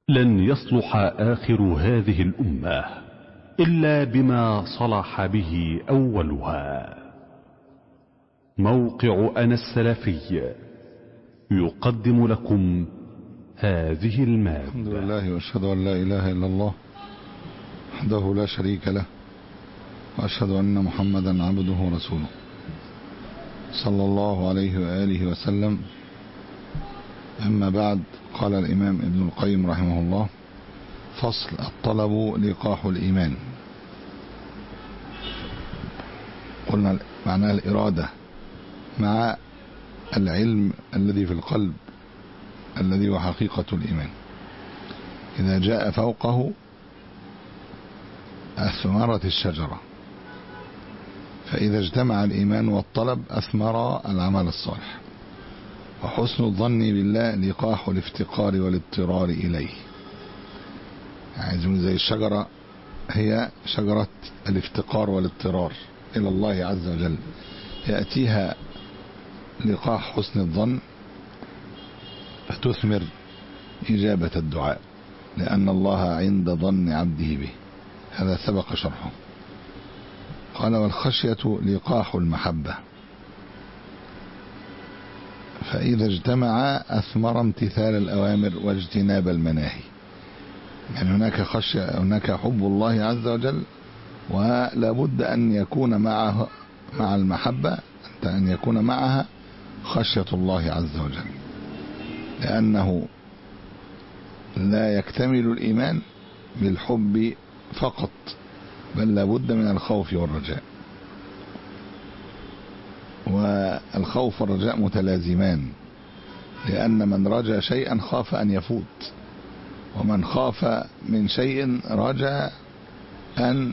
لن يصلح آخر هذه الأمة إلا بما صلح به أولها موقع أنا السلفي يقدم لكم هذه المادة الحمد لله واشهد ان لا اله الا الله وحده لا شريك له واشهد ان محمدا عبده ورسوله صلى الله عليه واله وسلم اما بعد قال الامام ابن القيم رحمه الله فصل الطلب لقاح الايمان قلنا معناها الاراده مع العلم الذي في القلب الذي هو حقيقة الإيمان إذا جاء فوقه أثمرت الشجرة فإذا اجتمع الإيمان والطلب أثمر العمل الصالح وحسن الظن بالله لقاح الافتقار والاضطرار إليه يعني زي الشجرة هي شجرة الافتقار والاضطرار إلى الله عز وجل يأتيها لقاح حسن الظن فتثمر إجابة الدعاء لأن الله عند ظن عبده به هذا سبق شرحه قال والخشية لقاح المحبة فإذا اجتمع أثمر امتثال الأوامر واجتناب المناهي يعني هناك خشية هناك حب الله عز وجل ولا بد أن يكون معه مع المحبة أن يكون معها خشية الله عز وجل لأنه لا يكتمل الإيمان بالحب فقط بل لابد من الخوف والرجاء والخوف والرجاء متلازمان لأن من رجا شيئا خاف أن يفوت ومن خاف من شيء رجا أن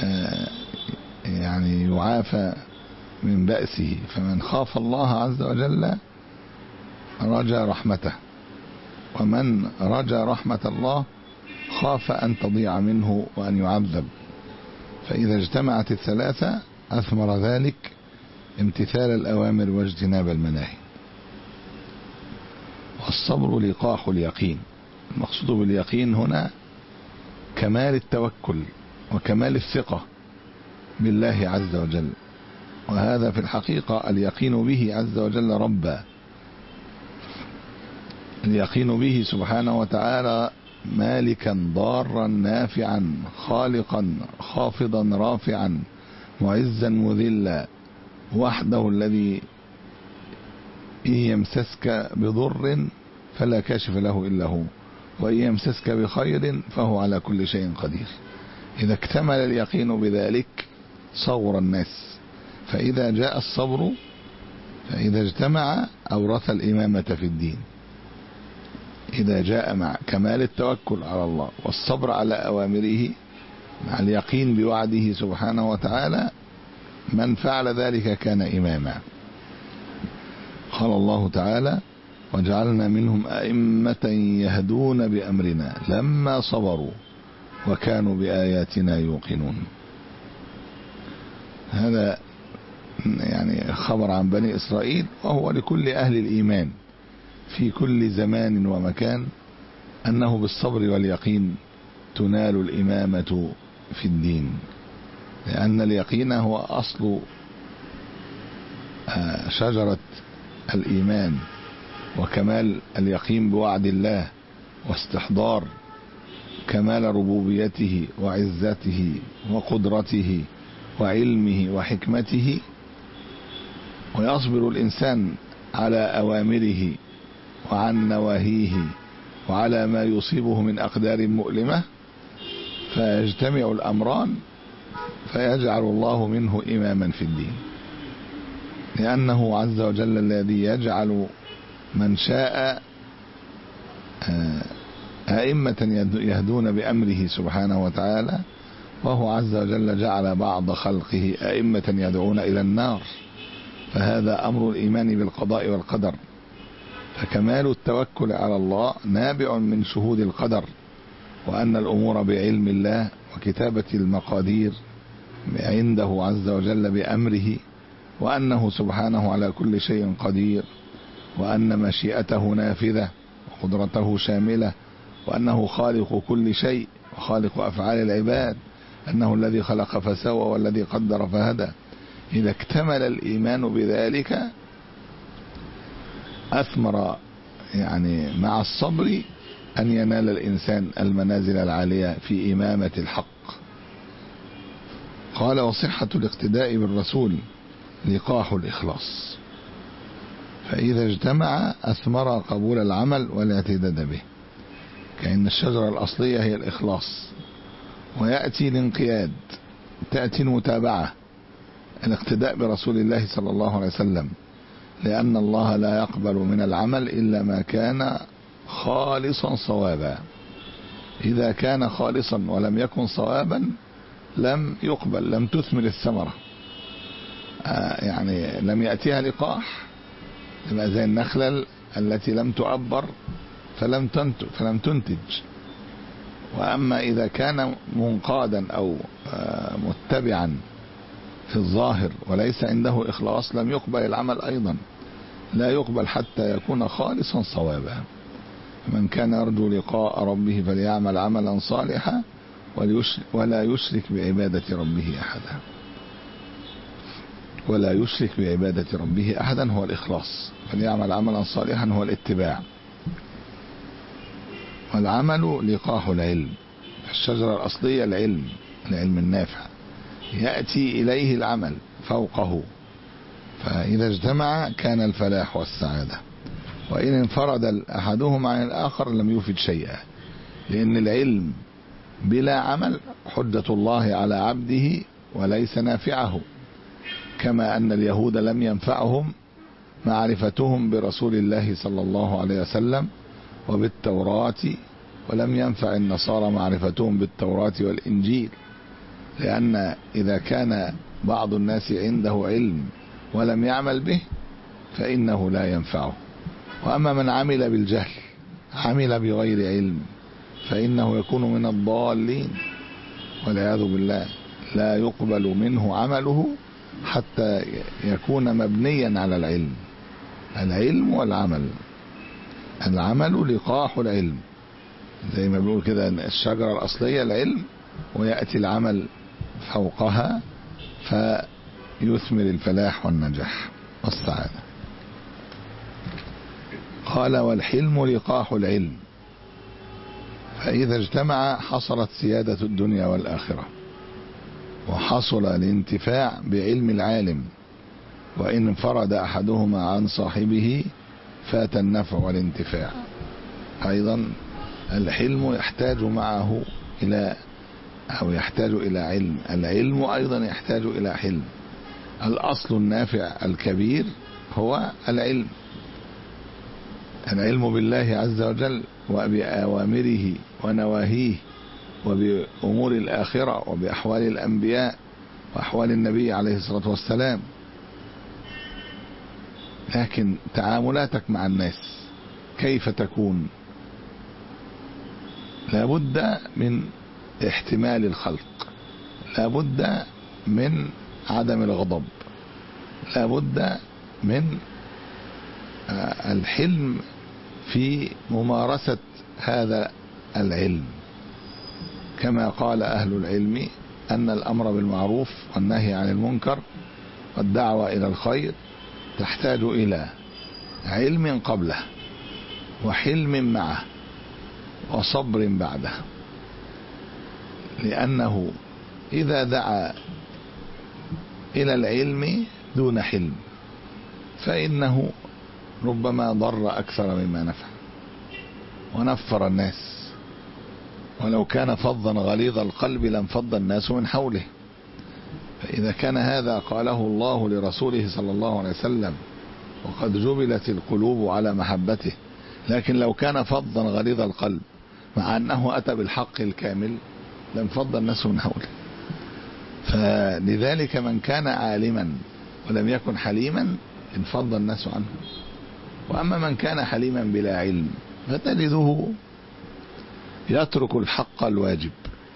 يعني يعافى من بأسه فمن خاف الله عز وجل رجا رحمته ومن رجا رحمة الله خاف أن تضيع منه وأن يعذب فإذا اجتمعت الثلاثة أثمر ذلك امتثال الأوامر واجتناب المناهي والصبر لقاح اليقين المقصود باليقين هنا كمال التوكل وكمال الثقة بالله عز وجل وهذا في الحقيقة اليقين به عز وجل ربا اليقين به سبحانه وتعالى مالكا ضارا نافعا خالقا خافضا رافعا معزا مذلا وحده الذي إن يمسسك بضر فلا كاشف له إلا هو وإن يمسسك بخير فهو على كل شيء قدير إذا اكتمل اليقين بذلك صور الناس فإذا جاء الصبر فإذا اجتمع أورث الإمامة في الدين إذا جاء مع كمال التوكل على الله والصبر على أوامره مع اليقين بوعده سبحانه وتعالى من فعل ذلك كان إماما قال الله تعالى وجعلنا منهم أئمة يهدون بأمرنا لما صبروا وكانوا بآياتنا يوقنون هذا يعني خبر عن بني إسرائيل وهو لكل أهل الإيمان في كل زمان ومكان أنه بالصبر واليقين تنال الإمامة في الدين لأن اليقين هو أصل شجرة الإيمان وكمال اليقين بوعد الله واستحضار كمال ربوبيته وعزته وقدرته وعلمه وحكمته ويصبر الإنسان على أوامره وعن نواهيه وعلى ما يصيبه من أقدار مؤلمة فيجتمع الأمران فيجعل الله منه إماما في الدين لأنه عز وجل الذي يجعل من شاء أئمة يهدون بأمره سبحانه وتعالى وهو عز وجل جعل بعض خلقه أئمة يدعون إلى النار فهذا أمر الإيمان بالقضاء والقدر فكمال التوكل على الله نابع من شهود القدر وأن الأمور بعلم الله وكتابة المقادير عنده عز وجل بأمره وأنه سبحانه على كل شيء قدير وأن مشيئته نافذة وقدرته شاملة وأنه خالق كل شيء وخالق أفعال العباد أنه الذي خلق فسوى والذي قدر فهدى إذا اكتمل الإيمان بذلك أثمر يعني مع الصبر أن ينال الإنسان المنازل العالية في إمامة الحق قال وصحة الاقتداء بالرسول لقاح الإخلاص فإذا اجتمع أثمر قبول العمل والاعتداد به كأن الشجرة الأصلية هي الإخلاص ويأتي الانقياد تأتي المتابعة الاقتداء برسول الله صلى الله عليه وسلم لأن الله لا يقبل من العمل إلا ما كان خالصا صوابا إذا كان خالصا ولم يكن صوابا لم يقبل لم تثمر الثمرة آه يعني لم يأتيها لقاح تبقى زي النخلة التي لم تعبر فلم تنتج فلم تنتج وأما إذا كان منقادا أو آه متبعا في الظاهر وليس عنده إخلاص لم يقبل العمل أيضا لا يقبل حتى يكون خالصا صوابا من كان يرجو لقاء ربه فليعمل عملا صالحا ولا يشرك بعبادة ربه أحدا ولا يشرك بعبادة ربه أحدا هو الإخلاص فليعمل عملا صالحا هو الاتباع والعمل لقاح العلم الشجرة الأصلية العلم العلم النافع يأتي إليه العمل فوقه فإذا اجتمع كان الفلاح والسعادة وإن انفرد أحدهما عن الآخر لم يفد شيئا لأن العلم بلا عمل حجة الله على عبده وليس نافعه كما أن اليهود لم ينفعهم معرفتهم برسول الله صلى الله عليه وسلم وبالتوراة ولم ينفع النصارى معرفتهم بالتوراة والإنجيل لأن إذا كان بعض الناس عنده علم ولم يعمل به فإنه لا ينفعه وأما من عمل بالجهل عمل بغير علم فإنه يكون من الضالين والعياذ بالله لا يقبل منه عمله حتى يكون مبنيا على العلم العلم والعمل العمل لقاح العلم زي ما بيقول كده الشجرة الأصلية العلم ويأتي العمل فوقها فيثمر الفلاح والنجاح والسعادة قال والحلم لقاح العلم فإذا اجتمع حصلت سيادة الدنيا والآخرة وحصل الانتفاع بعلم العالم وإن انفرد أحدهما عن صاحبه فات النفع والانتفاع أيضا الحلم يحتاج معه إلى أو يحتاج إلى علم العلم أيضا يحتاج إلى حلم الأصل النافع الكبير هو العلم العلم بالله عز وجل وبأوامره ونواهيه وبأمور الآخرة وبأحوال الأنبياء وأحوال النبي عليه الصلاة والسلام لكن تعاملاتك مع الناس كيف تكون لابد من احتمال الخلق لابد من عدم الغضب لابد من الحلم في ممارسة هذا العلم كما قال أهل العلم أن الأمر بالمعروف والنهي عن المنكر والدعوة إلى الخير تحتاج إلى علم قبله وحلم معه وصبر بعده لأنه إذا دعا إلى العلم دون حلم فإنه ربما ضر أكثر مما نفع ونفر الناس ولو كان فظا غليظ القلب لانفض الناس من حوله فإذا كان هذا قاله الله لرسوله صلى الله عليه وسلم وقد جبلت القلوب على محبته لكن لو كان فظا غليظ القلب مع أنه أتى بالحق الكامل لانفض الناس من حوله فلذلك من كان عالما ولم يكن حليما انفض الناس عنه وأما من كان حليما بلا علم فتجده يترك الحق الواجب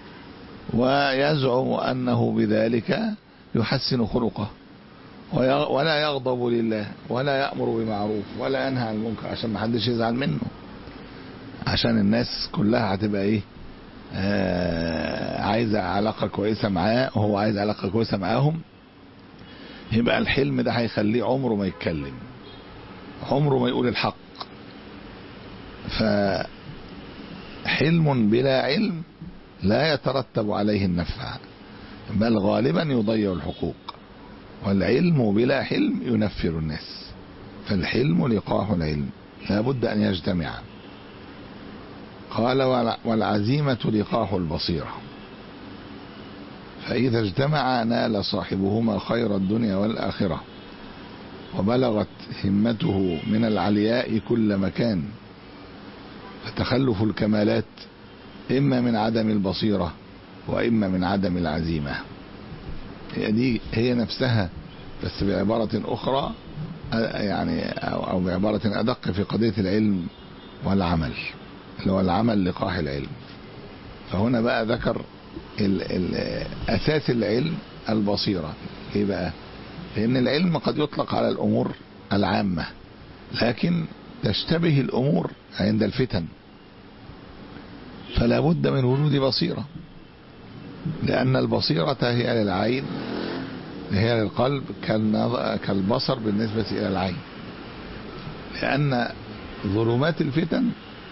ويزعم أنه بذلك يحسن خلقه ولا يغضب لله ولا يأمر بمعروف ولا ينهى عن المنكر عشان ما حدش يزعل منه عشان الناس كلها هتبقى ايه آه عايزة علاقة كويسة معاه وهو عايز علاقة كويسة معاهم يبقى الحلم ده هيخليه عمره ما يتكلم عمره ما يقول الحق فحلم بلا علم لا يترتب عليه النفع بل غالبا يضيع الحقوق والعلم بلا حلم ينفر الناس فالحلم لقاح العلم لا بد أن يجتمع قال والعزيمة لقاح البصيرة فإذا اجتمع نال صاحبهما خير الدنيا والآخرة وبلغت همته من العلياء كل مكان فتخلف الكمالات إما من عدم البصيرة وإما من عدم العزيمة هي دي هي نفسها بس بعبارة أخرى يعني أو بعبارة أدق في قضية العلم والعمل اللي هو العمل لقاح العلم فهنا بقى ذكر ال ال أساس العلم البصيرة إيه بقى لأن العلم قد يطلق على الأمور العامة لكن تشتبه الأمور عند الفتن فلا بد من وجود بصيرة لأن البصيرة هي للعين هي للقلب كالبصر بالنسبة إلى العين لأن ظلمات الفتن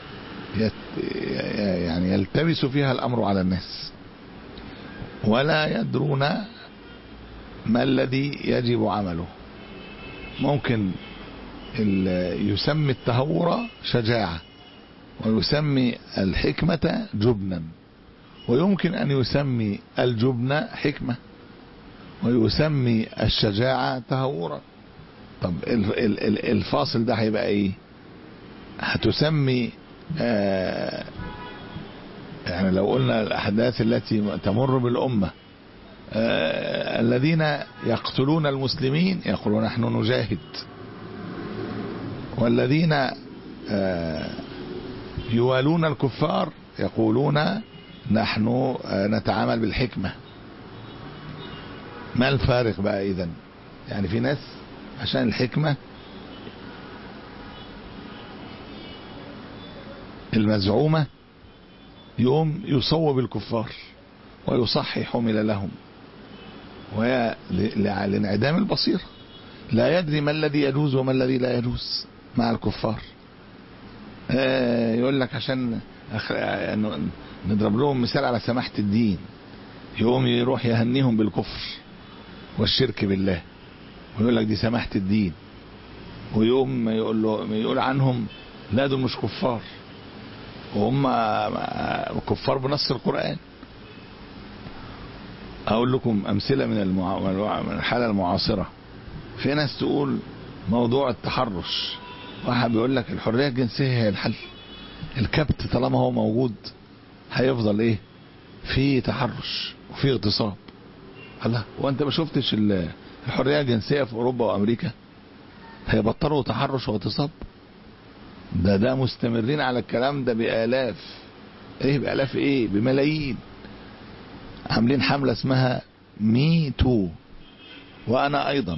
يعني يلتبس فيها الأمر على الناس ولا يدرون ما الذي يجب عمله ممكن يسمي التهور شجاعة ويسمي الحكمة جبنا ويمكن أن يسمي الجبن حكمة ويسمي الشجاعة تهورا طب الفاصل ده هيبقى ايه هتسمي آه يعني لو قلنا الأحداث التي تمر بالأمة آه الذين يقتلون المسلمين يقولون نحن نجاهد والذين آه يوالون الكفار يقولون نحن نتعامل بالحكمة ما الفارق بقى إذا يعني في ناس عشان الحكمة المزعومة يوم يصوب الكفار ويصحح حمل لهم وهي لانعدام البصيرة لا يدري ما الذي يجوز وما الذي لا يجوز مع الكفار آه يقول لك عشان نضرب لهم مثال على سماحة الدين يقوم يروح يهنيهم بالكفر والشرك بالله ويقول لك دي سماحة الدين ويقوم يقول له يقول عنهم لا دول مش كفار وهم كفار بنص القرآن أقول لكم أمثلة من المع... من الحالة المعاصرة في ناس تقول موضوع التحرش واحد بيقول لك الحرية الجنسية هي الحل الكبت طالما هو موجود هيفضل ايه في تحرش وفي اغتصاب الله وانت ما شفتش الحرية الجنسية في اوروبا وامريكا هيبطلوا تحرش واغتصاب ده ده مستمرين على الكلام ده بآلاف ايه بآلاف ايه بملايين عاملين حملة اسمها مي تو وانا ايضا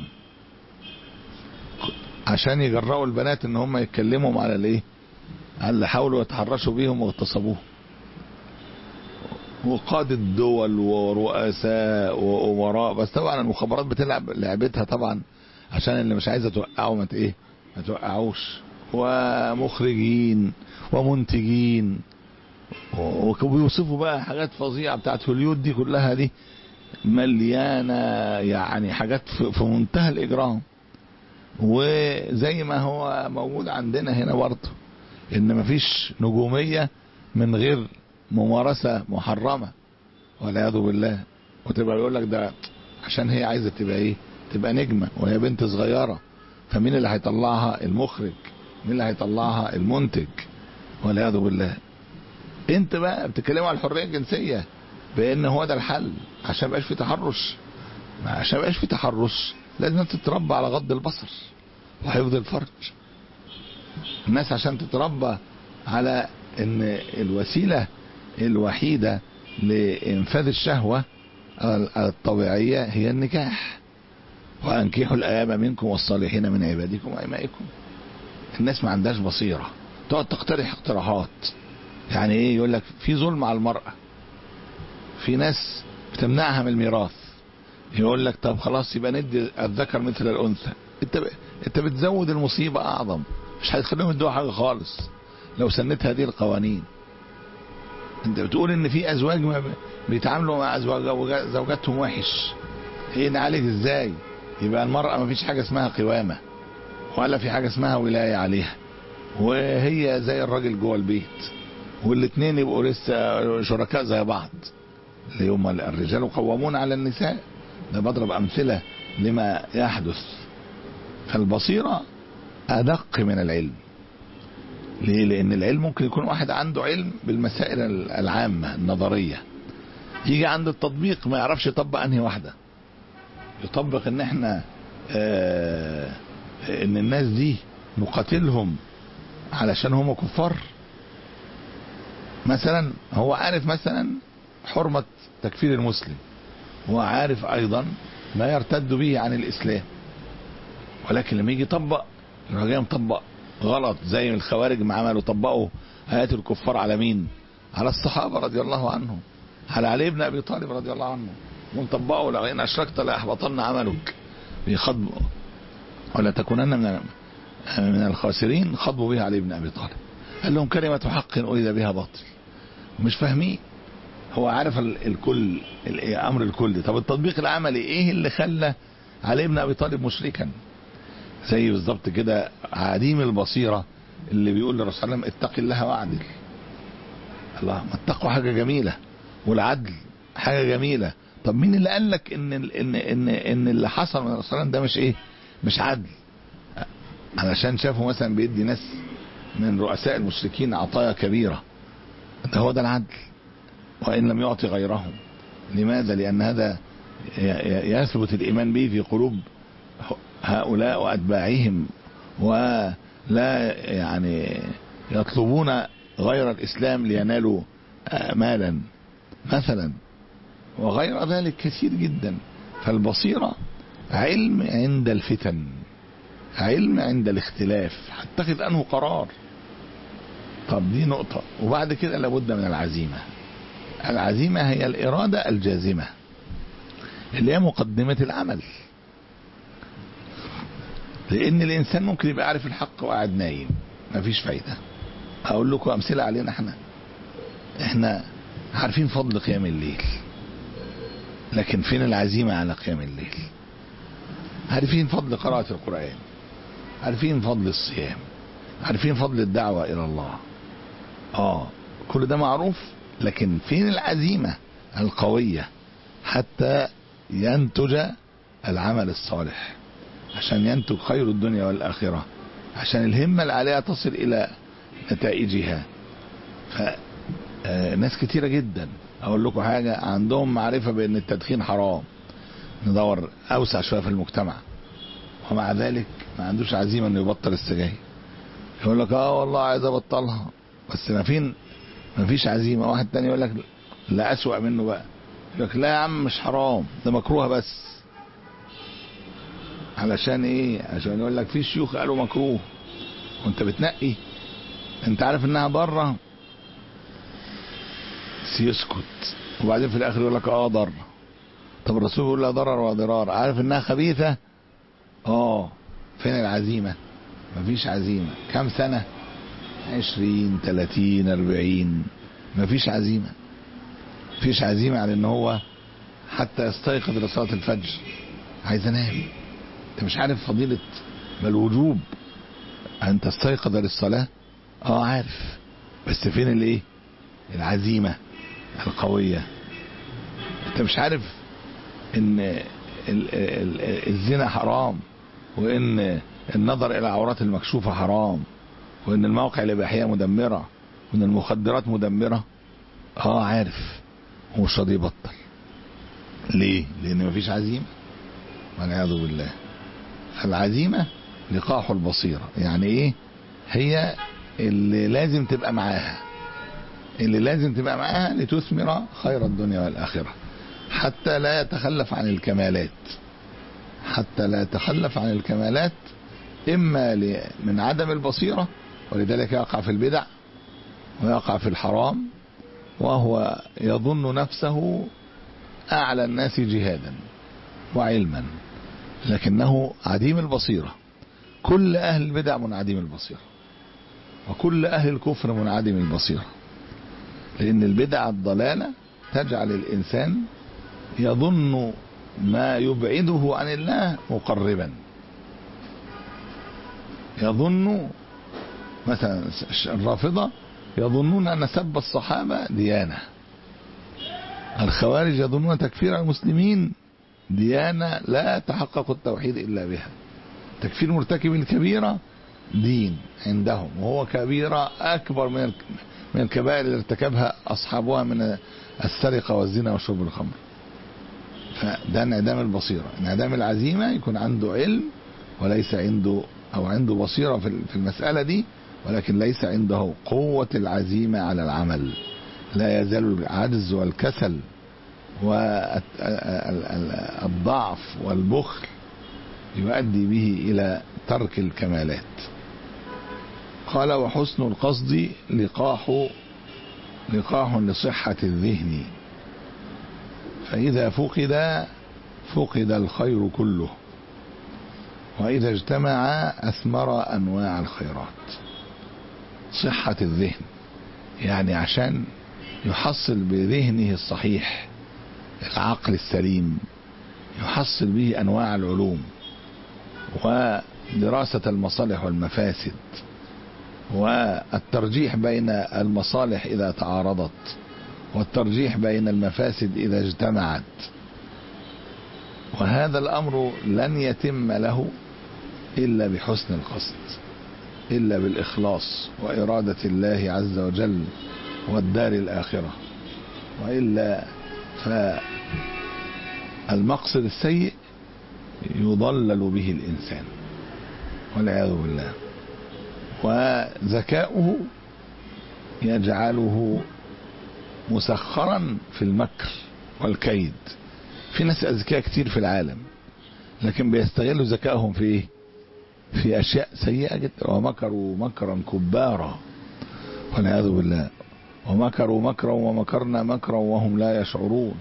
عشان يجرأوا البنات ان هم يتكلموا على الايه على اللي حاولوا يتحرشوا بيهم واغتصبوهم وقادة دول ورؤساء وأمراء بس طبعا المخابرات بتلعب لعبتها طبعا عشان اللي مش عايزه توقعه ما ايه ما توقعوش ومخرجين ومنتجين وبيوصفوا بقى حاجات فظيعه بتاعت هوليود دي كلها دي مليانه يعني حاجات في منتهى الاجرام وزي ما هو موجود عندنا هنا برضه ان مفيش نجوميه من غير ممارسه محرمه والعياذ بالله وتبقى يقول لك ده عشان هي عايزه تبقى ايه تبقى نجمه وهي بنت صغيره فمين اللي هيطلعها المخرج مين اللي هيطلعها المنتج والعياذ بالله انت بقى بتتكلموا على الحريه الجنسيه بان هو ده الحل عشان ما يبقاش في تحرش عشان ما يبقاش في تحرش لازم انت تتربى على غض البصر وحفظ الفرج الناس عشان تتربى على ان الوسيله الوحيده لانفاذ الشهوه الطبيعيه هي النكاح وانكحوا الايام منكم والصالحين من عبادكم وامائكم الناس ما عندهاش بصيره تقعد تقترح اقتراحات يعني ايه يقول لك في ظلم على المرأة في ناس بتمنعها من الميراث يقول لك طب خلاص يبقى ندي الذكر مثل الانثى انت ب... انت بتزود المصيبة اعظم مش هتخليهم يدوا حاجة خالص لو سنت هذه القوانين انت بتقول ان في ازواج ما ب- بيتعاملوا مع أزواج زوجاتهم وحش ايه نعالج ازاي يبقى المرأة ما فيش حاجة اسمها قوامة ولا في حاجة اسمها ولاية عليها وهي زي الراجل جوه البيت والاثنين يبقوا لسه شركاء زي بعض اللي هم الرجال قوامون على النساء ده بضرب امثله لما يحدث فالبصيره ادق من العلم ليه لان العلم ممكن يكون واحد عنده علم بالمسائل العامه النظريه يجي عند التطبيق ما يعرفش يطبق انهي واحده يطبق ان احنا آه ان الناس دي نقاتلهم علشان هم كفار مثلا هو عارف مثلا حرمة تكفير المسلم هو عارف ايضا ما يرتد به عن الاسلام ولكن لما يجي يطبق يروح جاي مطبق غلط زي ما الخوارج ما عملوا طبقوا ايات الكفار على مين؟ على الصحابه رضي الله عنهم على علي بن ابي طالب رضي الله عنه ومطبقوا لو ان اشركت لاحبطن عملك بيخاطبوا ولا تكونن من من الخاسرين خاطبوا بها علي بن ابي طالب قال لهم كلمه حق اريد بها باطل مش فاهمين هو عارف ال- الكل ال- امر الكل طب التطبيق العملي ايه اللي خلى علي بن ابي طالب مشركا زي بالظبط كده عديم البصيره اللي بيقول للرسول صلى الله عليه وسلم اتق الله واعدل الله ما التقوى حاجه جميله والعدل حاجه جميله طب مين اللي قال لك ان ال- ان ان ان اللي حصل من الرسول صلى الله عليه وسلم ده مش ايه مش عدل علشان شافوا مثلا بيدي ناس من رؤساء المشركين عطايا كبيره ده هو ده العدل وإن لم يعطي غيرهم لماذا لأن هذا ي- ي- يثبت الإيمان به في قلوب هؤلاء وأتباعهم ولا يعني يطلبون غير الإسلام لينالوا آه، مالا مثلا وغير ذلك كثير جدا فالبصيرة علم عند الفتن علم عند الاختلاف هتخذ أنه قرار طب دي نقطة وبعد كده لابد من العزيمة العزيمة هي الإرادة الجازمة اللي هي مقدمة العمل لأن الإنسان ممكن يبقى عارف الحق وقاعد نايم مفيش فايدة أقول لكم أمثلة علينا احنا احنا عارفين فضل قيام الليل لكن فين العزيمة على قيام الليل عارفين فضل قراءة القرآن عارفين فضل الصيام عارفين فضل الدعوة إلى الله اه كل ده معروف لكن فين العزيمة القوية حتى ينتج العمل الصالح عشان ينتج خير الدنيا والآخرة عشان الهمة العالية تصل إلى نتائجها ف آه، ناس كتيرة جدا أقول لكم حاجة عندهم معرفة بأن التدخين حرام ندور أوسع شوية في المجتمع ومع ذلك ما عندوش عزيمة أنه يبطل السجاير يقول لك اه والله عايز ابطلها بس ما فين ما فيش عزيمه واحد تاني يقول لك لا اسوأ منه بقى يقول لك لا يا عم مش حرام ده مكروه بس علشان ايه عشان يقول لك في شيوخ قالوا مكروه وانت بتنقي انت عارف انها ضاره بس يسكت وبعدين في الاخر يقول لك اه ضر طب الرسول بيقول لا ضرر وضرار عارف انها خبيثه اه فين العزيمه مفيش عزيمة كم سنة عشرين تلاتين اربعين مفيش عزيمة مفيش عزيمة على ان هو حتى يستيقظ لصلاة الفجر عايز انام انت مش عارف فضيلة بل وجوب ان تستيقظ للصلاة اه عارف بس فين الايه العزيمة القوية انت مش عارف ان ال- ال- ال- الزنا حرام وان النظر الى عورات المكشوفة حرام وان المواقع الاباحية مدمرة وان المخدرات مدمرة اه عارف ومش راضي يبطل ليه لان مفيش عزيمة والعياذ بالله العزيمة لقاح البصيرة يعني ايه هي اللي لازم تبقى معاها اللي لازم تبقى معاها لتثمر خير الدنيا والآخرة حتى لا يتخلف عن الكمالات حتى لا يتخلف عن الكمالات إما ل- من عدم البصيرة ولذلك يقع في البدع ويقع في الحرام وهو يظن نفسه أعلى الناس جهادا وعلما لكنه عديم البصيرة كل أهل البدع منعدم البصيرة وكل أهل الكفر منعدم البصيرة لأن البدع الضلالة تجعل الإنسان يظن ما يبعده عن الله مقربا يظن مثلا الرافضة يظنون أن سب الصحابة ديانة الخوارج يظنون تكفير المسلمين ديانة لا تحقق التوحيد إلا بها تكفير مرتكب الكبيرة دين عندهم وهو كبيرة أكبر من من الكبائر اللي ارتكبها أصحابها من السرقة والزنا وشرب الخمر فده انعدام البصيرة انعدام العزيمة يكون عنده علم وليس عنده أو عنده بصيرة في المسألة دي ولكن ليس عنده قوة العزيمة على العمل لا يزال العجز والكسل والضعف والبخل يؤدي به إلى ترك الكمالات قال وحسن القصد لقاح لقاح لصحة الذهن فإذا فقد فقد الخير كله وإذا اجتمع أثمر أنواع الخيرات صحة الذهن يعني عشان يحصل بذهنه الصحيح العقل السليم يحصل به أنواع العلوم ودراسة المصالح والمفاسد والترجيح بين المصالح إذا تعارضت والترجيح بين المفاسد إذا اجتمعت وهذا الأمر لن يتم له إلا بحسن القصد إلا بالإخلاص وإرادة الله عز وجل والدار الآخرة وإلا فالمقصد السيء يضلل به الإنسان والعياذ بالله وذكاؤه يجعله مسخرا في المكر والكيد في ناس أذكياء كتير في العالم لكن بيستغلوا ذكائهم في ايه في أشياء سيئة جدا ومكروا مكرا كبارا والعياذ بالله ومكروا مكرا ومكرنا مكرا وهم لا يشعرون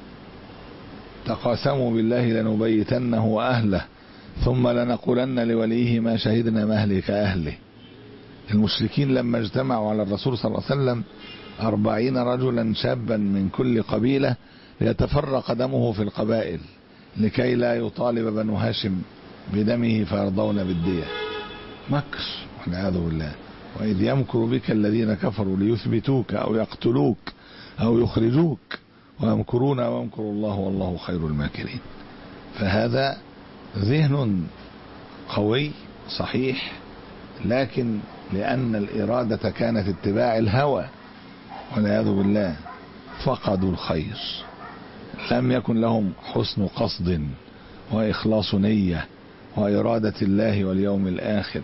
تقاسموا بالله لنبيتنه وأهله ثم لنقولن لوليه ما شهدنا مهلك أهله المشركين لما اجتمعوا على الرسول صلى الله عليه وسلم أربعين رجلا شابا من كل قبيلة ليتفرق دمه في القبائل لكي لا يطالب بنو هاشم بدمه فيرضون بالدية مكر والعياذ بالله وإذ يمكر بك الذين كفروا ليثبتوك أو يقتلوك أو يخرجوك ويمكرون ويمكر الله والله خير الماكرين فهذا ذهن قوي صحيح لكن لأن الإرادة كانت اتباع الهوى والعياذ بالله فقدوا الخير لم يكن لهم حسن قصد وإخلاص نية وإرادة الله واليوم الآخر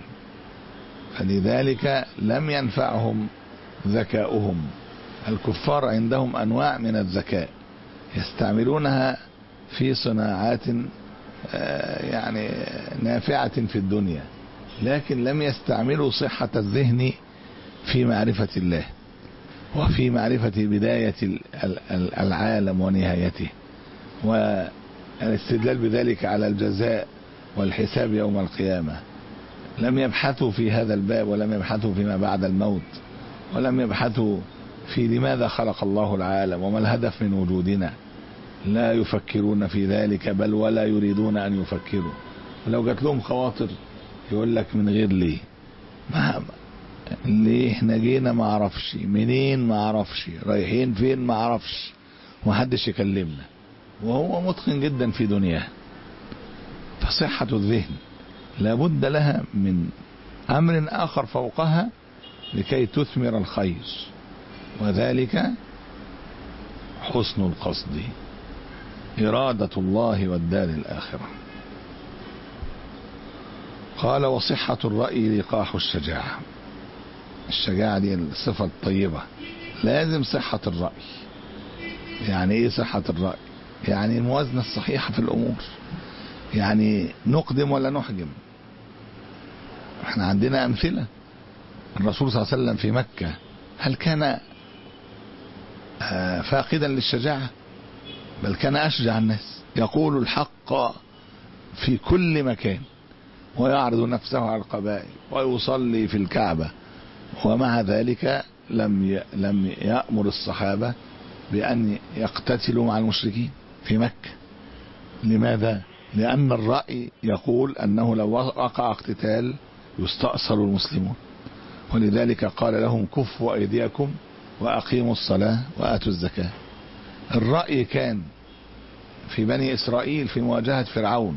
فلذلك لم ينفعهم ذكاؤهم الكفار عندهم أنواع من الذكاء يستعملونها في صناعات يعني نافعة في الدنيا لكن لم يستعملوا صحة الذهن في معرفة الله وفي معرفة بداية العالم ونهايته والاستدلال بذلك على الجزاء والحساب يوم القيامة لم يبحثوا في هذا الباب ولم يبحثوا فيما بعد الموت ولم يبحثوا في لماذا خلق الله العالم وما الهدف من وجودنا لا يفكرون في ذلك بل ولا يريدون أن يفكروا ولو جات لهم خواطر يقول لك من غير ليه ما ليه احنا جينا ما اعرفش منين ما اعرفش رايحين فين ما اعرفش ومحدش يكلمنا وهو متقن جدا في دنياه فصحة الذهن لابد لها من امر اخر فوقها لكي تثمر الخير وذلك حسن القصد إرادة الله والدار الآخرة قال وصحة الرأي لقاح الشجاعة الشجاعة دي الصفة الطيبة لازم صحة الرأي يعني ايه صحة الرأي يعني الموازنة الصحيحة في الأمور يعني نقدم ولا نحجم احنا عندنا أمثلة الرسول صلى الله عليه وسلم في مكة هل كان فاقدا للشجاعة بل كان أشجع الناس يقول الحق في كل مكان ويعرض نفسه على القبائل ويصلي في الكعبة ومع ذلك لم لم يأمر الصحابة بأن يقتتلوا مع المشركين في مكة لماذا؟ لأن الرأي يقول أنه لو وقع اقتتال يستأصل المسلمون ولذلك قال لهم كفوا أيديكم وأقيموا الصلاة وآتوا الزكاة الرأي كان في بني إسرائيل في مواجهة فرعون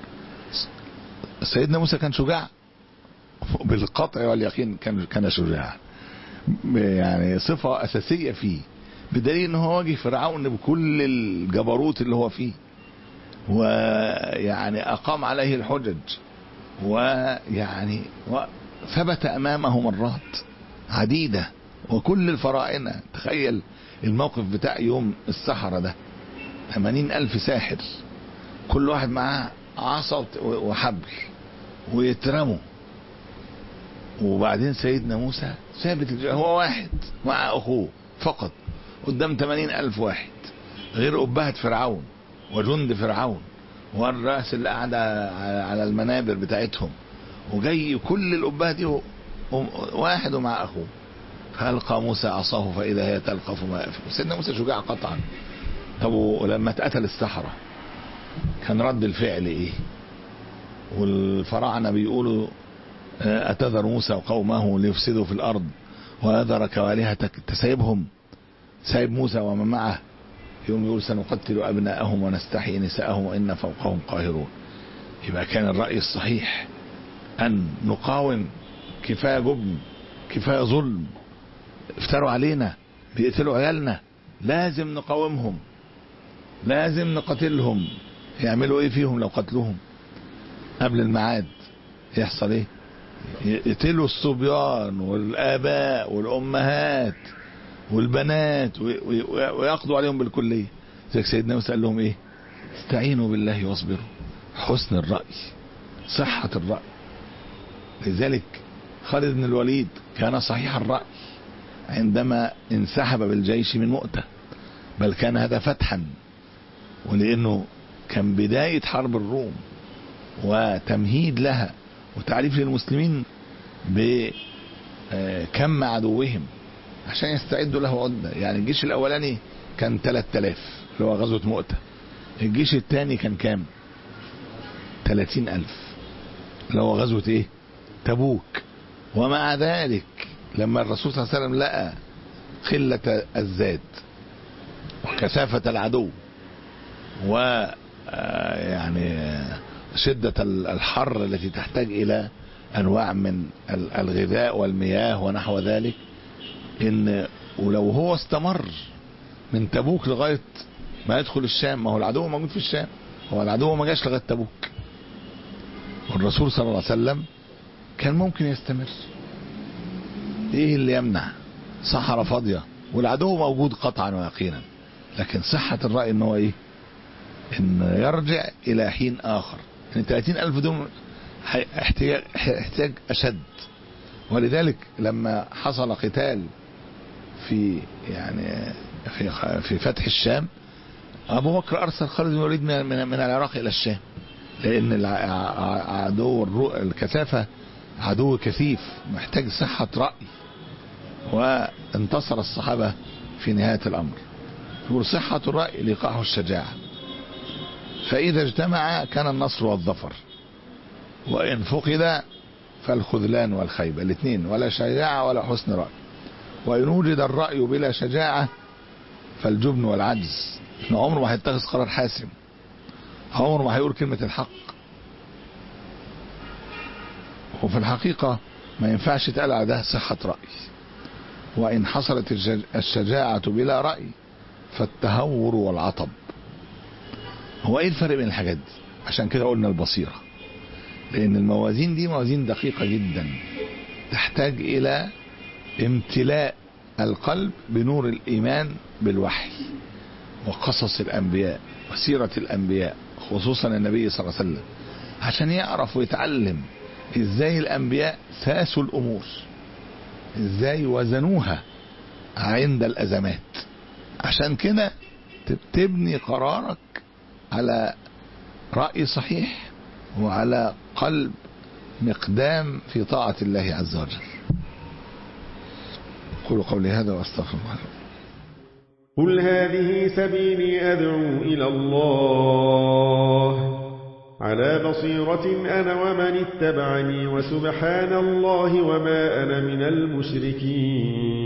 سيدنا موسى كان شجاع بالقطع واليقين كان كان شجاع يعني صفة أساسية فيه بدليل أنه واجه فرعون بكل الجبروت اللي هو فيه ويعني أقام عليه الحجج ويعني ثبت أمامه مرات عديدة وكل الفراعنة تخيل الموقف بتاع يوم السحرة ده 80 ألف ساحر كل واحد معاه عصا وحبل ويترموا وبعدين سيدنا موسى ثابت هو واحد مع أخوه فقط قدام 80 ألف واحد غير أبهة فرعون وجند فرعون والراس اللي قاعدة على المنابر بتاعتهم وجاي كل الأبهة دي واحد ومع أخوه فألقى موسى عصاه فإذا هي تلقف ما يأفل سيدنا موسى شجاع قطعا طب ولما اتقتل السحرة كان رد الفعل ايه والفراعنة بيقولوا أتذر موسى وقومه ليفسدوا في الأرض وأذرك والهتك تسايبهم سايب موسى ومن معه يوم يقول سنقتل أبناءهم ونستحيي نساءهم وإن فوقهم قاهرون يبقى كان الرأي الصحيح أن نقاوم كفاية جبن كفاية ظلم افتروا علينا بيقتلوا عيالنا لازم نقاومهم لازم نقتلهم يعملوا ايه فيهم لو قتلوهم قبل الميعاد يحصل ايه يقتلوا الصبيان والاباء والامهات والبنات ويقضوا عليهم بالكليه زي سيدنا موسى قال لهم ايه استعينوا بالله واصبروا حسن الراي صحه الراي لذلك خالد بن الوليد كان صحيح الراي عندما انسحب بالجيش من مؤتة بل كان هذا فتحا ولانه كان بداية حرب الروم وتمهيد لها وتعريف للمسلمين بكم عدوهم عشان يستعدوا له عدة يعني الجيش الاولاني كان 3000 اللي هو غزوة مؤتة الجيش الثاني كان كام 30000 اللي هو غزوة ايه تبوك ومع ذلك لما الرسول صلى الله عليه وسلم لقى قلة الزاد وكثافة العدو و يعني شدة الحر التي تحتاج إلى أنواع من الغذاء والمياه ونحو ذلك إن ولو هو استمر من تبوك لغاية ما يدخل الشام ما هو العدو موجود في الشام هو العدو ما جاش لغاية تبوك والرسول صلى الله عليه وسلم كان ممكن يستمر ايه اللي يمنع صحراء فاضية والعدو موجود قطعا ويقينا لكن صحة الرأي ان هو ايه ان يرجع الى حين اخر ان 30 الف دول احتياج, احتياج اشد ولذلك لما حصل قتال في يعني في في فتح الشام ابو بكر ارسل خالد بن الوليد من, من, من العراق الى الشام لان العدو الكثافه عدو كثيف محتاج صحه راي وانتصر الصحابه في نهايه الامر يقول صحه الراي لقاح الشجاعه فاذا اجتمع كان النصر والظفر وان فقد فالخذلان والخيبه الاثنين ولا شجاعه ولا حسن راي وإن وجد الرأي بلا شجاعة فالجبن والعجز إنه عمره ما هيتخذ قرار حاسم عمره ما هيقول كلمة الحق وفي الحقيقة ما ينفعش تقال على ده صحة رأي وإن حصلت الشجاعة بلا رأي فالتهور والعطب هو ايه الفرق بين الحاجات دي عشان كده قلنا البصيرة لأن الموازين دي موازين دقيقة جدا تحتاج إلى امتلاء القلب بنور الإيمان بالوحي وقصص الأنبياء وسيرة الأنبياء خصوصا النبي صلى الله عليه وسلم عشان يعرف ويتعلم ازاي الأنبياء ساسوا الأمور ازاي وزنوها عند الأزمات عشان كده تبني قرارك على رأي صحيح وعلى قلب مقدام في طاعة الله عز وجل قولوا قولي هذا واستغفر الله قل هذه سبيلي أدعو إلى الله على بصيرة أنا ومن اتبعني وسبحان الله وما أنا من المشركين